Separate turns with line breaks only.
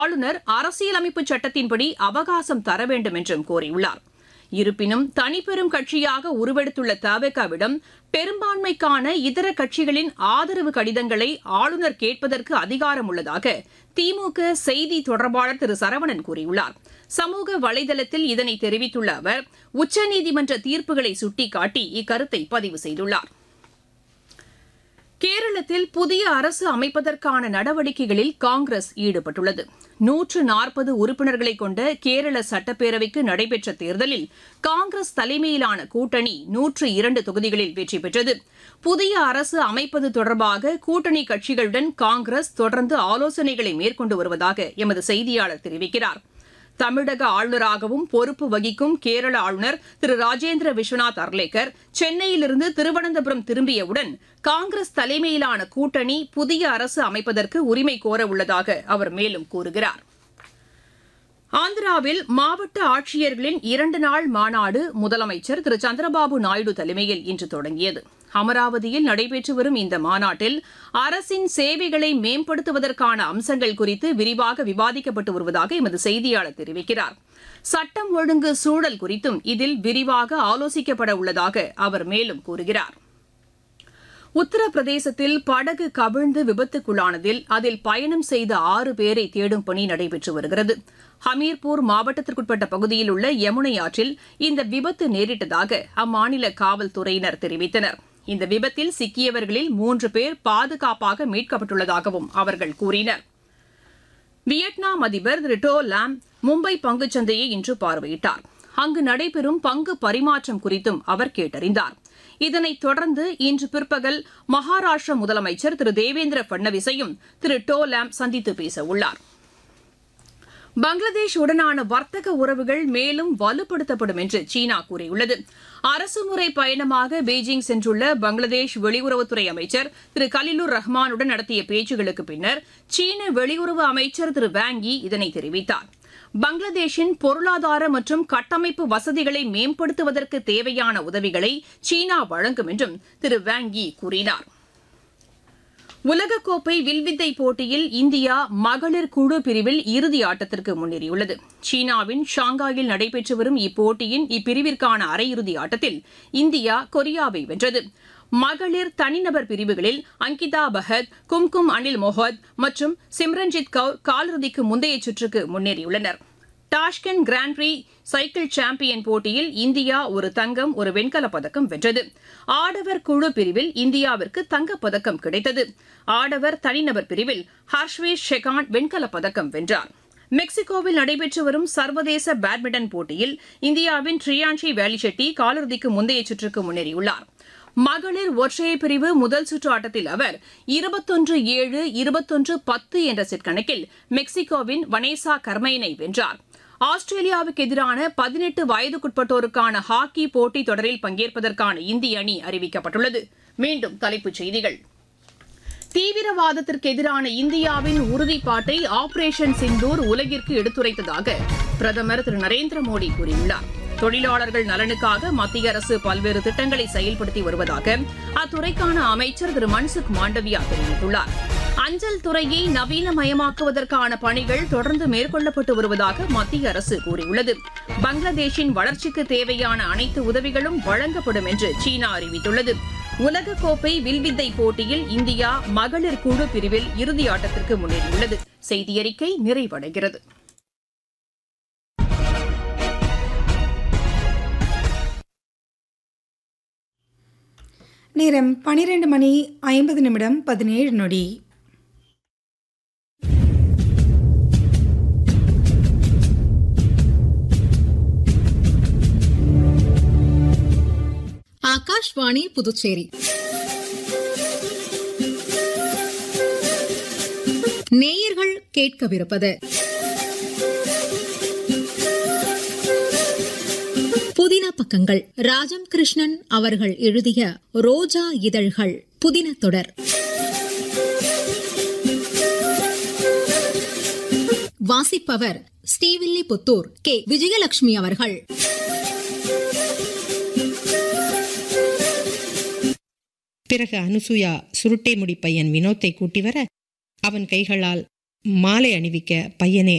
ஆளுநர் அரசியலமைப்பு சட்டத்தின்படி அவகாசம் தர வேண்டும் என்றும் கோரியுள்ளார் இருப்பினும் தனிப்பெரும் கட்சியாக உருவெடுத்துள்ள தவேகாவிடம் பெரும்பான்மைக்கான இதர கட்சிகளின் ஆதரவு கடிதங்களை ஆளுநர் கேட்பதற்கு அதிகாரம் உள்ளதாக திமுக செய்தி தொடர்பாளர் திரு சரவணன் கூறியுள்ளார் சமூக வலைதளத்தில் இதனை தெரிவித்துள்ள அவர் உச்சநீதிமன்ற தீர்ப்புகளை சுட்டிக்காட்டி இக்கருத்தை பதிவு செய்துள்ளார் கேரளத்தில் புதிய அரசு அமைப்பதற்கான நடவடிக்கைகளில் காங்கிரஸ் ஈடுபட்டுள்ளது நூற்று நாற்பது உறுப்பினர்களை கொண்ட கேரள சட்டப்பேரவைக்கு நடைபெற்ற தேர்தலில் காங்கிரஸ் தலைமையிலான கூட்டணி நூற்று இரண்டு தொகுதிகளில் வெற்றி பெற்றது புதிய அரசு அமைப்பது தொடர்பாக கூட்டணி கட்சிகளுடன் காங்கிரஸ் தொடர்ந்து ஆலோசனைகளை மேற்கொண்டு வருவதாக எமது செய்தியாளர் தெரிவிக்கிறார் தமிழக ஆளுநராகவும் பொறுப்பு வகிக்கும் கேரள ஆளுநர் திரு ராஜேந்திர விஸ்வநாத் அர்லேக்கர் சென்னையிலிருந்து திருவனந்தபுரம் திரும்பியவுடன் காங்கிரஸ் தலைமையிலான கூட்டணி புதிய அரசு அமைப்பதற்கு உரிமை கோர உள்ளதாக அவர் மேலும் கூறுகிறார் ஆந்திராவில் மாவட்ட ஆட்சியர்களின் இரண்டு நாள் மாநாடு முதலமைச்சர் திரு சந்திரபாபு நாயுடு தலைமையில் இன்று தொடங்கியது அமராவதியில் நடைபெற்று வரும் இந்த மாநாட்டில் அரசின் சேவைகளை மேம்படுத்துவதற்கான அம்சங்கள் குறித்து விரிவாக விவாதிக்கப்பட்டு வருவதாக எமது செய்தியாளர் தெரிவிக்கிறார் சட்டம் ஒழுங்கு சூழல் குறித்தும் இதில் விரிவாக ஆலோசிக்கப்பட உள்ளதாக அவர் மேலும் கூறுகிறார் உத்தரப்பிரதேசத்தில் படகு கவிழ்ந்து விபத்துக்குள்ளானதில் அதில் பயணம் செய்த ஆறு பேரை தேடும் பணி நடைபெற்று வருகிறது ஹமீர்பூர் மாவட்டத்திற்குட்பட்ட பகுதியில் உள்ள யமுனை ஆற்றில் இந்த விபத்து நேரிட்டதாக அம்மாநில காவல்துறையினர் தெரிவித்தனர் இந்த விபத்தில் சிக்கியவர்களில் மூன்று பேர் பாதுகாப்பாக மீட்கப்பட்டுள்ளதாகவும் அவர்கள் கூறினர் வியட்நாம் அதிபர் திரு டோ லாம் மும்பை பங்குச்சந்தையை இன்று பார்வையிட்டார் அங்கு நடைபெறும் பங்கு பரிமாற்றம் குறித்தும் அவர் கேட்டறிந்தார் இதனைத் தொடர்ந்து இன்று பிற்பகல் மகாராஷ்டிர முதலமைச்சர் திரு தேவேந்திர பட்னவிஸையும் திரு டோ லாம் சந்தித்து பேச உள்ளார் பங்களாதேஷ் உடனான வர்த்தக உறவுகள் மேலும் வலுப்படுத்தப்படும் என்று சீனா கூறியுள்ளது அரசுமுறை பயணமாக பெய்ஜிங் சென்றுள்ள பங்களாதேஷ் வெளியுறவுத்துறை அமைச்சர் திரு கலிலுர் ரஹ்மானுடன் நடத்திய பேச்சுகளுக்கு பின்னர் சீன வெளியுறவு அமைச்சர் திரு வாங்கி இதனை தெரிவித்தார் பங்களாதேஷின் பொருளாதார மற்றும் கட்டமைப்பு வசதிகளை மேம்படுத்துவதற்கு தேவையான உதவிகளை சீனா வழங்கும் என்றும் திரு வாங்கி கூறினார் உலகக்கோப்பை வில்வித்தை போட்டியில் இந்தியா மகளிர் குழு பிரிவில் இறுதி ஆட்டத்திற்கு முன்னேறியுள்ளது சீனாவின் ஷாங்காயில் நடைபெற்று வரும் இப்போட்டியின் இப்பிரிவிற்கான அரையிறுதி ஆட்டத்தில் இந்தியா கொரியாவை வென்றது மகளிர் தனிநபர் பிரிவுகளில் அங்கிதா பஹத் கும்கும் அனில் மொஹத் மற்றும் சிம்ரன்ஜித் கவுர் காலிறுதிக்கு முந்தைய சுற்றுக்கு முன்னேறியுள்ளனர் Tashkent grand prix cycle champion போட்டியில் இந்தியா ஒரு தங்கம் ஒரு வெண்கலப் பதக்கம் வென்றது ஆடவர் குழு பிரிவில் இந்தியாவிற்கு தங்கப்பதக்கம் கிடைத்தது ஆடவர் தனிநபர் பிரிவில் ஹர்ஷ்வேஷ் ஷெகான் வெண்கலப் பதக்கம் வென்றார் மெக்சிகோவில் நடைபெற்று வரும் சர்வதேச பேட்மிண்டன் போட்டியில் இந்தியாவின் ட்ரியான்ஷி வேலிச்செட்டி காலிறுதிக்கு முந்தைய சுற்றுக்கு முன்னேறியுள்ளார் மகளிர் ஒற்றையர் பிரிவு முதல் சுற்று ஆட்டத்தில் அவர் இருபத்தொன்று ஏழு இருபத்தொன்று பத்து என்ற செட் கணக்கில் மெக்சிகோவின் வனேசா கர்மைனை வென்றார் ஆஸ்திரேலியாவுக்கு எதிரான பதினெட்டு வயதுக்குட்பட்டோருக்கான ஹாக்கி போட்டித் தொடரில் பங்கேற்பதற்கான இந்திய அணி அறிவிக்கப்பட்டுள்ளது மீண்டும் தலைப்புச் செய்திகள் தீவிரவாதத்திற்கு எதிரான இந்தியாவின் உறுதிப்பாட்டை ஆபரேஷன் சிந்தூர் உலகிற்கு எடுத்துரைத்ததாக பிரதமர் திரு நரேந்திர மோடி கூறியுள்ளார் தொழிலாளர்கள் நலனுக்காக மத்திய அரசு பல்வேறு திட்டங்களை செயல்படுத்தி வருவதாக அத்துறைக்கான அமைச்சர் திரு மன்சுக் மாண்டவியா தெரிவித்துள்ளார் அஞ்சல் துறையை நவீனமயமாக்குவதற்கான பணிகள் தொடர்ந்து மேற்கொள்ளப்பட்டு வருவதாக மத்திய அரசு கூறியுள்ளது பங்களாதேஷின் வளர்ச்சிக்கு தேவையான அனைத்து உதவிகளும் வழங்கப்படும் என்று சீனா அறிவித்துள்ளது உலகக்கோப்பை வில்வித்தை போட்டியில் இந்தியா மகளிர் குழு பிரிவில் இறுதி ஆட்டத்திற்கு முன்னேறியுள்ளது செய்தியறிக்கை நிறைவடைகிறது
நேரம் பனிரெண்டு மணி ஐம்பது நிமிடம் பதினேழு நொடி
ஆகாஷ்வாணி புதுச்சேரி நேயர்கள் கேட்கவிருப்பது புதின பக்கங்கள் ராஜம் கிருஷ்ணன் அவர்கள் எழுதிய ரோஜா இதழ்கள் புதின தொடர் வாசிப்பவர் ஸ்ரீவில்லிபுத்தூர் கே விஜயலட்சுமி அவர்கள்
பிறகு அனுசுயா சுருட்டை முடி பையன் வினோத்தை கூட்டி வர அவன் கைகளால் மாலை அணிவிக்க பையனே